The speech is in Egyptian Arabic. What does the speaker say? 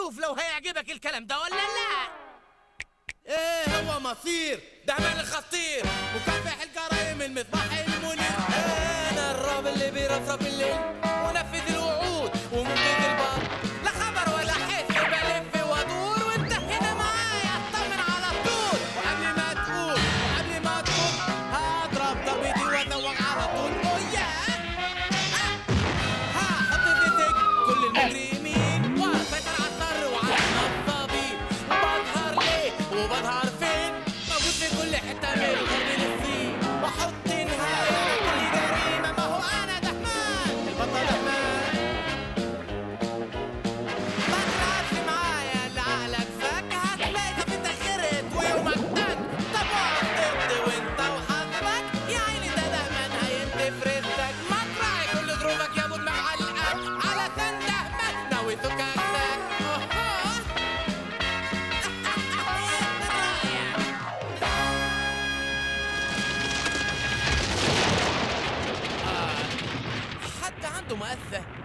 نشوف لو هيعجبك الكلام ده ولا لا ايه هو مصير دهمان الخطير مكافح الجرايم المصباح المنير انا الراب اللي بيرفرف الليل ونفذ الوعود ومنقذ البر لا خبر ولا حس بلف وادور وانت هنا معايا اطمن على طول وقبل ما تقول وقبل ما تقول هضرب ضربتي وازوق على طول اوه ياه ها حط في ذهنك كل المجرمين واسيطر على الشر وعلى النصابين بظهر ليه وبظهر فين موجود في كل حته من الغرب للصين واحط نهايه لكل جريمه ما هو انا دهمان البطل دهمان ما تلعبش معايا اللي عقلك فك هتلاقي سفينتك غرقت ويومك دك طب اقف ضد وانت وحظك يا عيني ده دهمان هينتف رزقك ما تراعي كل ظروفك يا ابو المعلقه على سن دهمان ناوي سكك حد عنده مؤثر